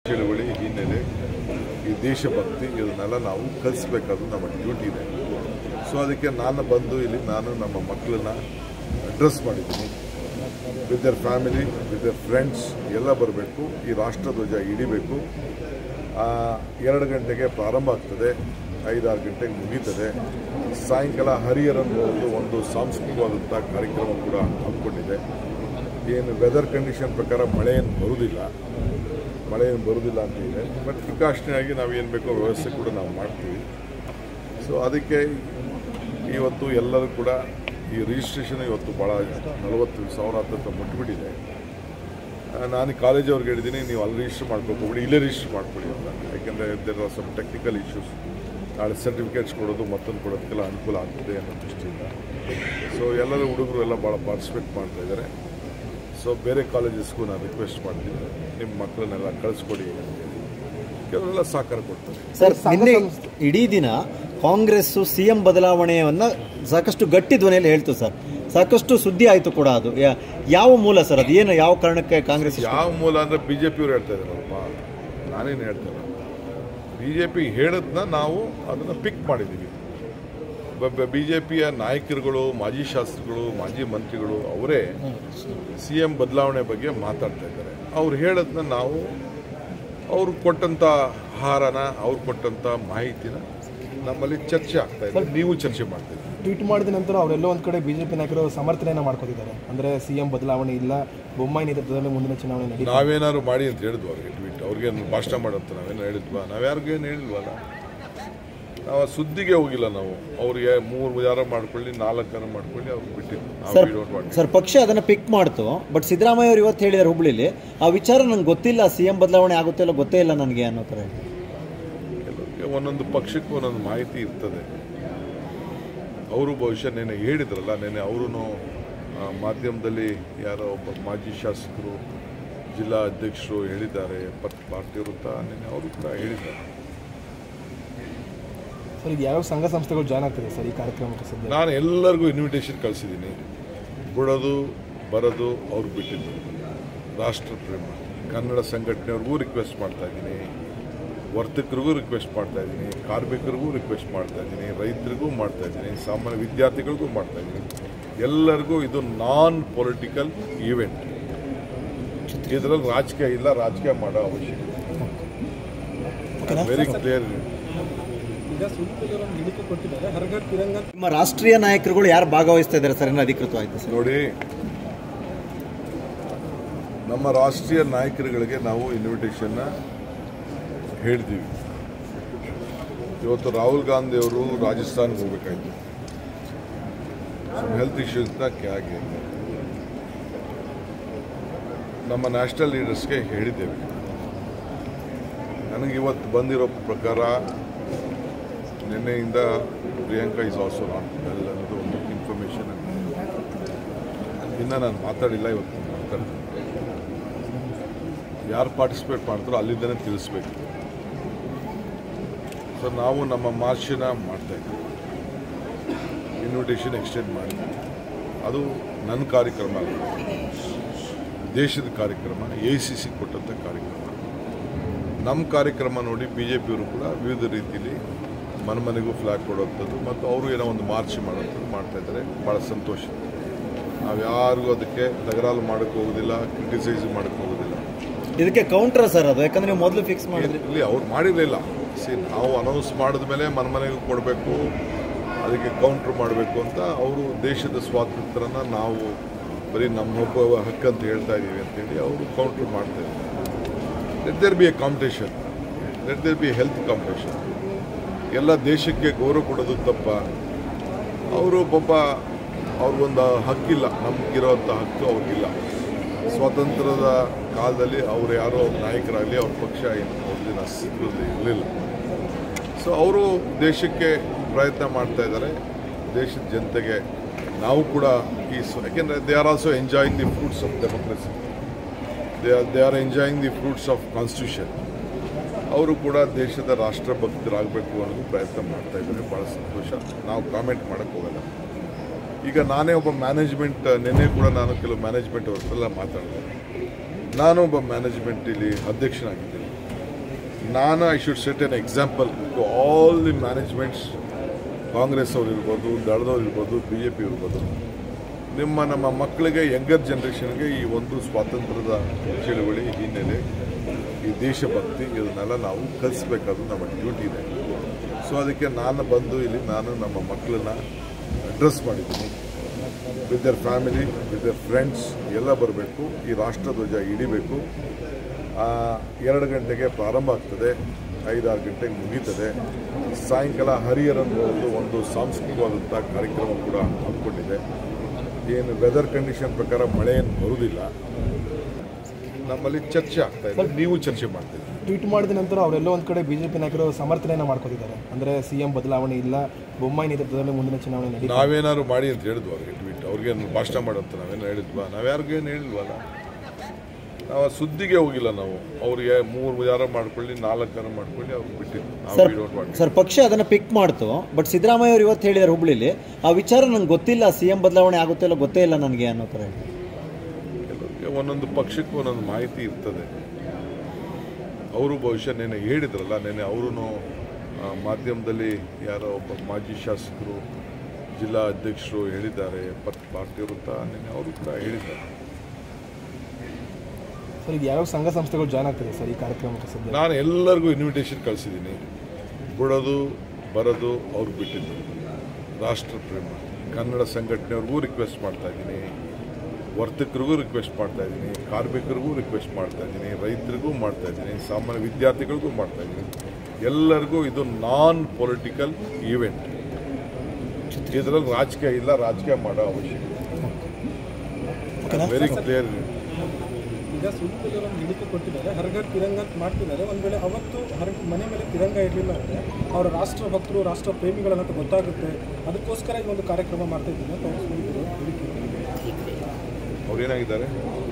ಚಳುವಳಿ ಹಿನ್ನೆಲೆ ಈ ದೇಶಭಕ್ತಿ ಇದನ್ನೆಲ್ಲ ನಾವು ಕಲಿಸ್ಬೇಕಾದ್ರು ನಮ್ಮ ಡ್ಯೂಟಿ ಇದೆ ಸೊ ಅದಕ್ಕೆ ನಾನು ಬಂದು ಇಲ್ಲಿ ನಾನು ನಮ್ಮ ಮಕ್ಕಳನ್ನ ಅಡ್ರೆಸ್ ಮಾಡಿದ್ದೀನಿ with their family with their friends ಎಲ್ಲ ಬರಬೇಕು ಈ ರಾಷ್ಟ್ರಧ್ವಜ ಹಿಡಿಬೇಕು ಆ, ಎರಡು ಗಂಟೆಗೆ ಪ್ರಾರಂಭ ಆಗ್ತದೆ ಐದಾರು ಗಂಟೆಗೆ ಮುಗೀತದೆ ಸಾಯಂಕಾಲ ಹರಿಹರನ್ ಒಂದು ಒಂದು ಸಾಂಸ್ಕೃತಿಕವಾದಂಥ ಕಾರ್ಯಕ್ರಮ ಕೂಡ ಹಮ್ಮಿಕೊಂಡಿದೆ ಏನು ವೆದರ್ ಕಂಡೀಷನ್ ಪ್ರಕಾರ ಮಳೆ ಏನು ಬರುವುದಿಲ್ಲ ಮಳೆ ಏನು ಬರುವುದಿಲ್ಲ ಅಂತ ಇದೆ ಬಟ್ ಪ್ರಿಕಾಷನಾಗಿ ನಾವು ಏನು ಬೇಕೋ ವ್ಯವಸ್ಥೆ ಕೂಡ ನಾವು ಮಾಡ್ತೀವಿ ಸೊ ಅದಕ್ಕೆ ಇವತ್ತು ಎಲ್ಲರೂ ಕೂಡ ಈ ರಿಜಿಸ್ಟ್ರೇಷನ್ ಇವತ್ತು ಭಾಳ ನಲವತ್ತು ಸಾವಿರ ಹತ್ತತ್ರ ಮುಟ್ಬಿಟ್ಟಿದೆ ಆ, ನಾನು ಕಾಲೇಜ್ ಅವ್ರಿಗೆ ಹೇಳಿದ್ದೀನಿ ನೀವು ಅಲ್ಲಿ ರಿಜಿಸ್ಟರ್ ಮಾಡ್ಕೋಬೇಡಿ ಇಲ್ಲೇ ರಿಜಿಸ್ಟರ್ ಮಾಡ್ಕೊಳ್ಳಿ ಅಂತ ಯಾಕೆಂದರೆ there are some technical issues ನಾಳೆ ಸರ್ಟಿಫಿಕೇಟ್ಸ್ ಕೊಡೋದು ಮತ್ತೊಂದು ಕೊಡೋದಕ್ಕೆಲ್ಲ ಅನುಕೂಲ ಆಗ್ತದೆ ಅನ್ನೋ ದೃಷ್ಟಿಯಿಂದ ಸೊ ಎಲ್ಲರೂ ಹುಡುಗರು ಎಲ್ಲ ಭಾಳ ಪಾರ್ಟಿಸಿಪೇಟ್ ಮಾಡ್ತಾ ಇದ್ದಾರೆ ಸೊ ಬೇರೆ ಕಾಲೇಜಸ್ಗೂ ನಾನು ರಿಕ್ವೆಸ್ಟ್ ಮಾಡ್ತೀನಿ ನಿಮ್ಮ ಮಕ್ಕಳನ್ನೆಲ್ಲ ಕಳಿಸ್ಕೊಡಿ ಕೆಲವರೆಲ್ಲ ಸಹಕಾರ ಕೊಡ್ತಾರೆ ಸರ್ ನಿನ್ನೆ ಇಡೀ ದಿನ ಕಾಂಗ್ರೆಸ್ ಸಿಎಂ ಬದಲಾವಣೆಯನ್ನ ಸಾಕಷ್ಟು ಗಟ್ಟಿ ಧ್ವನಿಯಲ್ಲಿ ಹೇಳ್ತು ಸರ್ ಸಾಕಷ್ಟು ಸುದ್ದಿ ಆಯಿತು ಕೂಡ ಅದು ಯಾ- ಯಾವ ಮೂಲ ಸರ್ ಅದು ಏನು ಯಾವ ಕಾರಣಕ್ಕೆ ಕಾಂಗ್ರೆಸ್ ಇಷ್ಟು- ಯಾವ ಮೂಲ ಅಂದರೆ ಬಿ ಜೆ ಪಿಯವ್ರು ಹೇಳ್ತಾ ಇದ್ದಾರಪ್ಪ ನಾನೇನು ಹೇಳ್ತಾ ಇಲ್ಲ ಬಿ ಜೆ ಪಿ ಹೇಳೋದನ್ನ ನಾವು ಅದನ್ನು ಪಿಕ್ ಮಾಡಿದ್ದೀವಿ ಬಿ ಜೆ ಪಿಯ ನಾಯಕರುಗಳು ಮಾಜಿ ಶಾಸಕರು ಮಾಜಿ ಮಂತ್ರಿಗಳು ಅವರೇ ಸಿ ಎಂ ಬದಲಾವಣೆ ಬಗ್ಗೆ ಮಾತಾಡ್ತಾ ಇದ್ದಾರೆ ಅವ್ರು ಹೇಳೋದನ್ನ ನಾವು ಅವ್ರು ಕೊಟ್ಟಂಥ ಆಹಾರನ ಅವ್ರು ಕೊಟ್ಟಂಥ ಮಾಹಿತಿನ ನಮ್ಮಲ್ಲಿ ಚರ್ಚೆ ಆಗ್ತಾ ಇದೆ ನೀವು ಚರ್ಚೆ ಮಾಡ್ತಾ ಇದ್ದೀರಿ ಟ್ವೀಟ್ ಮಾಡಿದ ನಂತರ ಅವರೆಲ್ಲೋ ಒಂದು ಕಡೆ ಬಿಜೆಪಿ ನಾಯಕರು ಸಮರ್ಥನೆಯನ್ನ ಮಾಡ್ಕೋತಿದ್ದಾರೆ ಅಂದ್ರೆ ಸಿಎಂ ಬದಲಾವಣೆ ಇಲ್ಲ ಬೊಮ್ಮಾಯಿ ನೇತೃತ್ವದಲ್ಲಿ ಮುಂದಿನ ಚುನಾವಣೆ ನಡೀತಾ ನಾವೇನಾದ್ರು ಮಾಡಿ ಅಂತ ಹೇಳಿದ್ವು ಅವ್ರಿಗೆ ಟ್ವೀಟ್ ಅವ್ರಿಗೆ ಭಾಷಣ ಮಾಡಂತ ನಾವೇನು ಹೇಳಿದ್ವಾ ನಾವು ಯಾರಿಗೇನು ಹೇಳಿಲ್ವಲ್ಲ ನಾವು ಆ ಸುದ್ದಿಗೆ ಹೋಗಿಲ್ಲ ನಾವು ಅವ್ರಿಗೆ ಮೂರು ಯಾರ ಮಾಡ್ಕೊಳ್ಳಿ ನಾಲ್ಕರ ಮಾಡ್ಕೊಳ್ಳಿ ಅವ್ರಿಗೆ ಬಿಟ್ಟಿದ್ದು ನಾವು sir we don't want it. Sir ಪಕ್ಷ ಅದನ್ನ ಪಿಕ್ ಮಾಡ್ತು ಬಟ್ ಸಿದ್ದರಾಮಯ್ಯ ಅವರು ಇವತ್ತು ಹೇಳಿದ್ದಾರೆ ಹುಬ್ಳಿಲಿ ಆ ವಿಚಾರ ನಂಗೆ ಗೊತ್ತಿಲ್ಲ ಸಿಎಂ ಬದಲಾವಣೆ ಆಗುತ್ತೆ ಇಲ್ಲ ಗೊತ್ತೇ ಇಲ್ಲ ನನಗೆ ಅನ್ನೋ ಥರ ಹೇಳಿ ಕೆಲವ್ರಿಗೆ ಒಂದೊಂದು ಪಕ್ಷಕ್ಕೆ ಒಂದೊಂದು ಮಾಹಿತಿ ಇರ್ತದೆ ಅವರು ಬಹುಶಃ ನೆನೆ ಹೇಳಿದ್ರಲ್ಲ ನೆನೆ ಅವರು ಮಾಧ್ಯಮದಲ್ಲಿ ಯಾರೋ ಒಬ್ಬ ಮಾಜಿ ಶಾಸಕರು ಜಿಲ್ಲಾ ಅಧ್ಯಕ್ಷರು ಹೇಳಿದ್ದಾರೆ ಪತ್ ಪಾರ್ಟಿಯವರು ಅಂತ ನೆನೆ ಅವರು ಕೂಡ ಹೇಳಿದ್ದಾರೆ ಸರ್ ಈಗ ಯಾವ ಸಂಘ ಸಂಸ್ಥೆಗಳು ಜಾಯ್ನ್ ಆಗ್ತಿದೆ ಸರ್ ಈ ಕಾರ್ಯಕ್ರಮಕ್ಕೆ ಸದ್ಯ ನಾನು ಎಲ್ಲರಿಗೂ ಇನ್ವಿಟೇಷನ್ ಕಳಿಸಿದ್ದೀನಿ ಬಿಡೋದು ಬರೋದು ಅವ್ರಿಗೆ ಬಿಟ್ಟಿದ್ದು ರಾಷ್ಟ್ರ ಪ್ರೇಮ ಕನ್ನಡ ಸಂಘಟನೆಯವ್ರಿಗೂ ರಿಕ್ವೆಸ್ಟ್ ಮಾಡ್ತಾ ಇದ್ದೀನಿ ವರ್ತಕರಿಗೂ ರಿಕ್ವೆಸ್ಟ್ ಮಾಡ್ತಾ ಇದ್ದೀನಿ ಕಾರ್ಮಿಕರಿಗೂ ರಿಕ್ವೆಸ್ಟ್ ಮಾಡ್ತಾ ಇದ್ದೀನಿ ರೈತರಿಗೂ ಮಾಡ್ತಾ ಇದ್ದೀನಿ ಸಾಮಾನ್ಯ ವಿದ್ಯಾರ್ಥಿಗಳಿಗೂ ಮಾಡ್ತಾ ಇದ್ದೀನಿ ಎಲ್ಲರಿಗೂ ಇದು ನಾನ್ ಪೊಲಿಟಿಕಲ್ ಈವೆಂಟ್ ಇದರಲ್ಲಿ ರಾಜಕೀಯ ಇಲ್ಲ ರಾಜಕೀಯ ಮಾಡೋ ಅವಶ್ಯಕತೆ ವೆರಿ ಕ್ಲಿಯರ್ ನಿಮ್ಮ ರಾಷ್ಟ್ರೀಯ ನಾಯಕರುಗಳು ಯಾರು ಭಾಗವಹಿಸ್ತಾ ಇದ್ದಾರೆ ಸರ್ ಏನೋ ಅಧಿಕೃತವಾಯ್ತು ಸರ್ ನೋಡಿ ನಮ್ಮ ರಾಷ್ಟ್ರೀಯ ನಾಯಕರುಗಳಿಗೆ ನಾವು ಇನ್ವಿಟೇಷನ್ನ ಹೇಳ್ತೀವಿ ಇವತ್ತು ರಾಹುಲ್ ಗಾಂಧಿ ಅವರು ರಾಜಸ್ಥಾನ್ಗೆ ಹೋಗ್ಬೇಕಾಯ್ತು ಹೆಲ್ತ್ ಇಶ್ಯೂಸ್ನ ಆಗಿ ನಮ್ಮ ನ್ಯಾಷನಲ್ ಲೀಡರ್ಸ್ಗೆ ಹೇಳಿದ್ದೇವೆ ನನಗೆ ಇವತ್ತು ಬಂದಿರೋ ಪ್ರಕಾರ ನಿನ್ನೆಯಿಂದ Priyanka is also not well ಅನ್ನೋದು ಒಂದು ಇನ್ಫಾರ್ಮೇಷನ್ ಇನ್ನು ನಾನು ಮಾತಾಡಿಲ್ಲ ಇವತ್ತು ಮಾತಾಡ್ತೀನಿ ಯಾರು ಪಾರ್ಟಿಸಿಪೇಟ್ ಮಾಡ್ತಾರೋ ಅಲ್ಲಿಂದನೇ ತಿಳಿಸ್ಬೇಕು ಸೊ ನಾವು ನಮ್ಮ ಮಾರ್ಚಿನ ಮಾಡ್ತಾ ಇದ್ದೀವಿ ಇನ್ವಿಟೇಷನ್ ಎಕ್ಸ್ಟೆಂಡ್ ಮಾಡಿ ಅದು ನನ್ನ ಕಾರ್ಯಕ್ರಮ ಅಲ್ಲ ದೇಶದ ಕಾರ್ಯಕ್ರಮ ಎ ಸಿ ಸಿ ಕೊಟ್ಟಂಥ ಕಾರ್ಯಕ್ರಮ ನಮ್ಮ ಕಾರ್ಯಕ್ರಮ ನೋಡಿ ಬಿ ಜೆ ಪಿಯವರು ಕೂಡ ವಿವಿಧ ರೀತಿಯಲ್ಲಿ ಮನೆ ಮನೆಗೂ ಫ್ಲ್ಯಾಗ್ ಕೊಡುವಂಥದ್ದು ಮತ್ತು ಅವರು ಏನೋ ಒಂದು ಮಾರ್ಚ್ ಮಾಡೋಂಥದ್ದು ಮಾಡ್ತಾ ಇದ್ದಾರೆ ಭಾಳ ಸಂತೋಷ ನಾವು ಯಾರಿಗೂ ಅದಕ್ಕೆ ತಗರಾಲು ಮಾಡೋಕ್ಕೆ ಹೋಗೋದಿಲ್ಲ ಕ್ರಿಟಿಸೈಸ್ ಮಾಡೋಕ್ಕೆ ಹೋಗೋದಿಲ್ಲ ಇದಕ್ಕೆ ಕೌಂಟರ್ ಸರ್ ಅದು ಯಾಕಂದ್ರೆ ನೀವು ಮೊದಲು ಫಿಕ್ಸ್ ಮಾಡಿದ್ರಿ ಇಲ್ಲಿ ಅವ್ರು ಮಾಡಿರಲಿಲ್ಲ ಸಿ ನಾವು ಅನೌನ್ಸ್ ಮಾಡಿದ ಮೇಲೆ ಮನೆ ಮನೆಗೂ ಕೊಡಬೇಕು ಅದಕ್ಕೆ ಕೌಂಟ್ರ್ ಮಾಡಬೇಕು ಅಂತ ಅವರು ದೇಶದ ಸ್ವಾತಂತ್ರ್ಯನ ನಾವು ಬರೀ ನಮ್ಮೊಬ್ಬ ಹಕ್ಕಂತ ಹೇಳ್ತಾ ಇದ್ದೀವಿ ಅಂತೇಳಿ ಅವರು ಕೌಂಟ್ರ್ ಮಾಡ್ತಾ ಇದ್ದಾರೆ let there be a competition let there be health competition ಎಲ್ಲ ದೇಶಕ್ಕೆ ಗೌರವ ಕೊಡೋದು ತಪ್ಪ ಅವರು ಪಾಪ ಅವ್ರಿಗೊಂದು ಹಕ್ಕಿಲ್ಲ ನಮಗಿರೋಂಥ ಹಕ್ಕು ಅವ್ರಿಗಿಲ್ಲ ಸ್ವಾತಂತ್ರ್ಯದ ಕಾಲದಲ್ಲಿ ಅವ್ರು ಯಾರೋ ನಾಯಕರಾಗಲಿ ಅವ್ರ ಪಕ್ಷ ಏನು ಅವ್ರದಿನ ಅಸ್ತಿತ್ವದಲ್ಲಿ ಇರಲಿಲ್ಲ ಸೊ ಅವರು ದೇಶಕ್ಕೆ ಪ್ರಯತ್ನ ಮಾಡ್ತಾ ಇದ್ದಾರೆ ದೇಶದ ಜನತೆಗೆ ನಾವು ಕೂಡ ಈ ಸ್- ಯಾಕೆಂದರೆ they are also enjoying the fruits of democracy they are they are enjoying the fruits of constitution ಅವರು ಕೂಡ ದೇಶದ ರಾಷ್ಟ್ರಭಕ್ತರಾಗಬೇಕು ಅನ್ನೋದು ಪ್ರಯತ್ನ ಮಾಡ್ತಾ ಇದ್ದಾರೆ ಭಾಳ ಸಂತೋಷ ನಾವು ಕಾಮೆಂಟ್ ಮಾಡೋಕ್ಕೆ ಹೋಗಲ್ಲ ಈಗ ನಾನೇ ಒಬ್ಬ ಮ್ಯಾನೇಜ್ಮೆಂಟ್ ನಿನ್ನೆ ಕೂಡ ನಾನು ಕೆಲವು ಮ್ಯಾನೇಜ್ಮೆಂಟ್ ಅವ್ರ ಹತ್ರ ಮಾತಾಡಿದೆ ನಾನು ಒಬ್ಬ ಮ್ಯಾನೇಜ್ಮೆಂಟ್ ಇಲ್ಲಿ ಅಧ್ಯಕ್ಷನಾಗಿದ್ದೀನಿ ನಾನು I should set an example to all the managements Congress ಅವ್ರು ಇರ್ಬೋದು ದಳದವ್ರು ಇರ್ಬೋದು ಬಿ ಜೆ ಪಿ ಇರ್ಬೋದು ನಿಮ್ಮ ನಮ್ಮ ಮಕ್ಕಳಿಗೆ ಯಂಗರ್ ಜನ್ರೇಷನ್ಗೆ ಈ ಒಂದು ಸ್ವಾತಂತ್ರ್ಯದ ಚಳುವಳಿ ಹಿನ್ನೆಲೆ ಈ ದೇಶಭಕ್ತಿ ಇದನ್ನೆಲ್ಲ ನಾವು ಕಲಿಸ್ಬೇಕಾದ್ರು ನಮ್ಮ ಡ್ಯೂಟಿ ಇದೆ ಸೊ ಅದಕ್ಕೆ ನಾನು ಬಂದು ಇಲ್ಲಿ ನಾನು ನಮ್ಮ ಮಕ್ಕಳನ್ನ ಅಡ್ರೆಸ್ ಮಾಡಿದ್ದೀನಿ with their family with their friends ಎಲ್ಲ ಬರಬೇಕು ಈ ರಾಷ್ಟ್ರಧ್ವಜ ಹಿಡಿಬೇಕು ಆ, ಎರಡು ಗಂಟೆಗೆ ಪ್ರಾರಂಭ ಆಗ್ತದೆ ಐದಾರು ಗಂಟೆಗೆ ಮುಗೀತದೆ ಸಾಯಂಕಾಲ ಹರಿಹರನ್ ಒಂದು ಒಂದು ಸಾಂಸ್ಕೃತಿಕವಾದಂಥ ಕಾರ್ಯಕ್ರಮ ಕೂಡ ಹಮ್ಮಿಕೊಂಡಿದೆ ಏನು ವೆದರ್ ಕಂಡೀಷನ್ ಪ್ರಕಾರ ಮಳೆ ಏನು ಬರುವುದಿಲ್ಲ ನಮ್ಮಲ್ಲಿ ಚರ್ಚೆ ಆಗ್ತಾ ಇದೆ ನೀವು ಚರ್ಚೆ ಮಾಡ್ತೀರಿ ಟ್ವೀಟ್ ಮಾಡಿದ ನಂತರ ಅವರೆಲ್ಲೋ ಒಂದು ಕಡೆ ಬಿಜೆಪಿ ನಾಯಕರು ಸಮರ್ಥನೆಯನ್ನ ಮಾಡ್ಕೋತಿದ್ದಾರೆ ಅಂದ್ರೆ ಸಿಎಂ ಬದಲಾವಣೆ ಇಲ್ಲ ಬೊಮ್ಮಾಯಿ ನೇತೃತ್ವದಲ್ಲಿ ಮುಂದಿನ ಚುನಾವಣೆ ನಡೀತಾ ನಾವೇನಾದ್ರು ಮಾಡಿ ಅಂತ ಹೇಳಿದ್ವು ಅವ್ರಿಗೆ ಟ್ವೀಟ್ ಅವ್ರಿಗೇನು ಭಾಷಣ ಮಾಡಂತ ನಾವೇನು ಹೇಳಿದ್ವಾ ನಾವು ಯಾರಿಗೇನು ಹೇಳಿಲ್ವಲ್ಲ ನಾವು ಆ ಸುದ್ದಿಗೆ ಹೋಗಿಲ್ಲ ನಾವು ಅವ್ರಿಗೆ ಮೂರು ಯಾರ ಮಾಡ್ಕೊಳ್ಳಿ ನಾಲ್ಕರ ಮಾಡ್ಕೊಳ್ಳಿ ಅವ್ರಿಗೆ ಬಿಟ್ಟಿದ್ದು ನಾವು sir we don't want it. Sir ಪಕ್ಷ ಅದನ್ನ ಪಿಕ್ ಮಾಡ್ತು ಬಟ್ ಸಿದ್ದರಾಮಯ್ಯ ಅವರು ಇವತ್ತು ಹೇಳಿದ್ದಾರೆ ಹುಬ್ಳಿಲಿ ಆ ವಿಚಾರ ನಂಗೆ ಗೊತ್ತಿಲ್ಲ ಸಿ ಎಂ ಬದಲಾವಣೆ ಆಗುತ್ತೆ ಇಲ್ಲ ಗೊತ್ತೇ ಇಲ್ಲ ನನಗೆ ಅನ್ನೋ ಥರ ಹೇಳಿದ್ರು. ಕೆಲವ್ರಿಗೆ ಒಂದೊಂದು ಪಕ್ಷಕ್ಕೆ ಒಂದೊಂದು ಮಾಹಿತಿ ಇರ್ತದೆ ಅವರು ಬಹುಶಃ ನೆನೆ ಹೇಳಿದ್ರಲ್ಲ ನೆನೆ ಅವರು ಮಾಧ್ಯಮದಲ್ಲಿ ಯಾರೋ ಒಬ್ಬ ಮಾಜಿ ಶಾಸಕರು ಜಿಲ್ಲಾ ಅಧ್ಯಕ್ಷರು ಹೇಳಿದ್ದಾರೆ ಪತ್ ಪಾರ್ಟಿಯವರು ಅಂತ ನೆನೆ ಅವರು ಕೂಡ ಹೇಳಿದ್ದಾರೆ ಸರ್ ಈಗ ಯಾವ್ಯಾವ ಸಂಘ ಸಂಸ್ಥೆಗಳು ಜಾಯ್ನ್ ಆಗ್ತದೆ ಸರ್ ಈ ಕಾರ್ಯಕ್ರಮಕ್ಕೆ ಸದ್ಯ ನಾನು ಎಲ್ಲರಿಗೂ ಇನ್ವಿಟೇಷನ್ ಕಳಿಸಿದ್ದೀನಿ ಬಿಡೋದು ಬರೋದು ಅವ್ರಿಗೆ ಬಿಟ್ಟಿದ್ದು ರಾಷ್ಟ್ರ ಪ್ರೇಮ ಕನ್ನಡ ಸಂಘಟನೆಯವ್ರಿಗೂ ರಿಕ್ವೆಸ್ಟ್ ಮಾಡ್ತಾ ಇದ್ದೀನಿ ವರ್ತಕರಿಗೂ ರಿಕ್ವೆಸ್ಟ್ ಮಾಡ್ತಾ ಇದ್ದೀನಿ ಕಾರ್ಮಿಕರಿಗೂ ರಿಕ್ವೆಸ್ಟ್ ಮಾಡ್ತಾ ಇದ್ದೀನಿ ರೈತರಿಗೂ ಮಾಡ್ತಾ ಇದ್ದೀನಿ ಸಾಮಾನ್ಯ ವಿದ್ಯಾರ್ಥಿಗಳಿಗೂ ಮಾಡ್ತಾ ಇದ್ದೀನಿ ಎಲ್ಲರಿಗೂ ಇದು ನಾನ್ ಪೊಲಿಟಿಕಲ್ ಈವೆಂಟ್ ಇದರಲ್ಲಿ ರಾಜಕೀಯ ಇಲ್ಲ ರಾಜಕೀಯ ಮಾಡೋ ಅವಶ್ಯಕತೆ ವೆರಿ ಕ್ಲಿಯರ್ ಈಗ ಸುಳ್ಳು ಹಿಡಿಕೆ ಕೊಟ್ಟಿದ್ದಾರೆ ಹರ್ಗರ್ ತಿರಂಗ ಅಂತ ಮಾಡ್ತಿದ್ದಾರೆ ಒಂದು ವೇಳೆ ಅವತ್ತು ಹರ್ ಮನೆ ಮೇಲೆ ತಿರಂಗ ಇರಲಿಲ್ಲ ಅಂದರೆ ಅವರ ರಾಷ್ಟ್ರ ಭಕ್ತರು ರಾಷ್ಟ್ರ ಪ್ರೇಮಿಗಳನ್ನಂತ ಗೊತ್ತಾಗುತ್ತೆ ಅದಕ್ಕೋಸ್ಕರ ಈ ಒಂದು ಕಾರ್ಯಕ್ರಮ ಮಾಡ್ತಾ ಇದ್ದೀನಿ ಅಂತ ಅವ್ರು ಹೇಳಿದ್ರು. ಹೇಳಿಕೆ. ಅವ್ರೇನಾಗಿದ್ದಾರೆ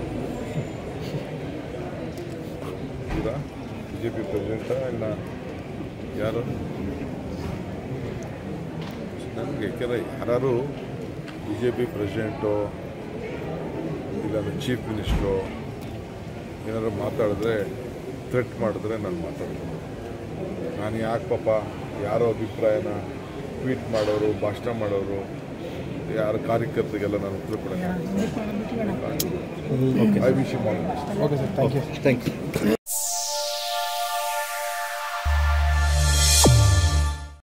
ಈಗ ಬಿ ಜೆ ಪಿ ಪ್ರೆಸಿಡೆಂಟಾ ಇಲ್ಲ ಯಾರು ನನಗೆ ಯಾಕೆಂದರೆ ಯಾರು ಬಿ ಜೆ ಪಿ ಪ್ರೆಸಿಡೆಂಟು ಇಲ್ಲ ಚೀಫ್ ಮಿನಿಸ್ಟ್ರು ಏನಾದ್ರು ಮಾತಾಡಿದ್ರೆ ಥ್ರೆಟ್ ಮಾಡಿದ್ರೆ ನಾನು ಮಾತಾಡ್ತೀನಿ ನಾನು ಯಾಕೆ ಪಾಪ ಯಾರೋ ಅಭಿಪ್ರಾಯನ ಟ್ವೀಟ್ ಮಾಡೋರು ಭಾಷಣ ಮಾಡೋರು ಯಾರ ಕಾರ್ಯಕರ್ತರಿಗೆಲ್ಲ ನಾನು ಉತ್ತರ ಕೊಡೋಕ್ಕೆ I wish you all the best. Okay sir thank you thank you